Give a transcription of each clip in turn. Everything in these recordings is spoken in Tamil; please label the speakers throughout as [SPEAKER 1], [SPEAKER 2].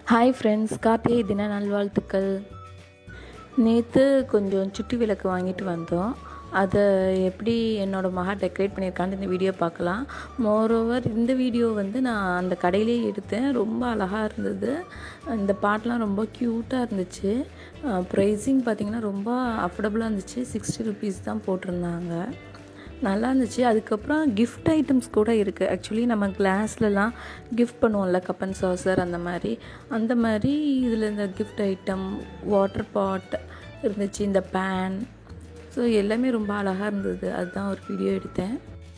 [SPEAKER 1] ஹாய் ஃப்ரெண்ட்ஸ் கார்த்திகை தின நல்வாழ்த்துக்கள் நேற்று கொஞ்சம் சுட்டி விளக்கு வாங்கிட்டு வந்தோம் அதை எப்படி என்னோடய மகா டெக்கரேட் பண்ணியிருக்கான்னு இந்த வீடியோ பார்க்கலாம் மோரோவர் இந்த வீடியோ வந்து நான் அந்த கடையிலே எடுத்தேன் ரொம்ப அழகாக இருந்தது இந்த பாட்டெலாம் ரொம்ப க்யூட்டாக இருந்துச்சு ப்ரைஸிங் பார்த்திங்கன்னா ரொம்ப அஃபோர்டபுளாக இருந்துச்சு சிக்ஸ்டி ருபீஸ் தான் போட்டிருந்தாங்க நல்லா இருந்துச்சு அதுக்கப்புறம் கிஃப்ட் ஐட்டம்ஸ் கூட இருக்குது ஆக்சுவலி நம்ம கிளாஸ்லலாம் கிஃப்ட் பண்ணுவோம்ல கப்பன் சாசர் அந்த மாதிரி அந்த மாதிரி இதில் இந்த கிஃப்ட் ஐட்டம் வாட்டர் பாட் இருந்துச்சு இந்த பேன் ஸோ எல்லாமே ரொம்ப அழகாக இருந்தது அதுதான் ஒரு வீடியோ எடுத்தேன்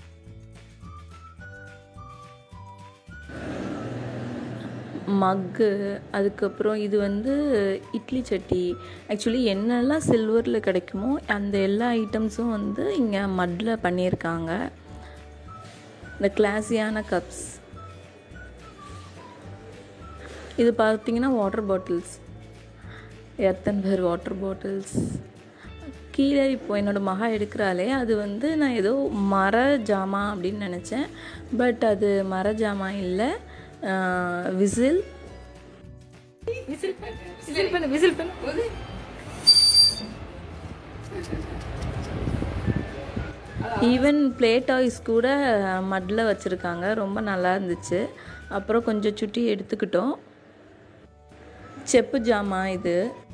[SPEAKER 1] மக்கு அதுக்கப்புறம் இது வந்து இட்லி சட்டி ஆக்சுவலி என்னெல்லாம் சில்வரில் கிடைக்குமோ அந்த எல்லா ஐட்டம்ஸும் வந்து இங்கே மட்டில் பண்ணியிருக்காங்க இந்த கிளாஸியான கப்ஸ் இது பார்த்தீங்கன்னா water bottles earthenware water bottles கீழே இப்போ என்னோடய மகா எடுக்கிறாளே அது வந்து நான் ஏதோ மர ஜாமான் அப்படின்னு நினச்சேன் பட் அது மர ஜாமான் இல்லை விசில்
[SPEAKER 2] விசில் விசில் பண்ணு விசில் பண்ணு
[SPEAKER 1] ஈவன் பிளே டாய்ஸ் கூட மட்டில் வச்சுருக்காங்க ரொம்ப நல்லா இருந்துச்சு அப்புறம் கொஞ்சம் சுட்டி எடுத்துக்கிட்டோம் செப்பு ஜாமான் இது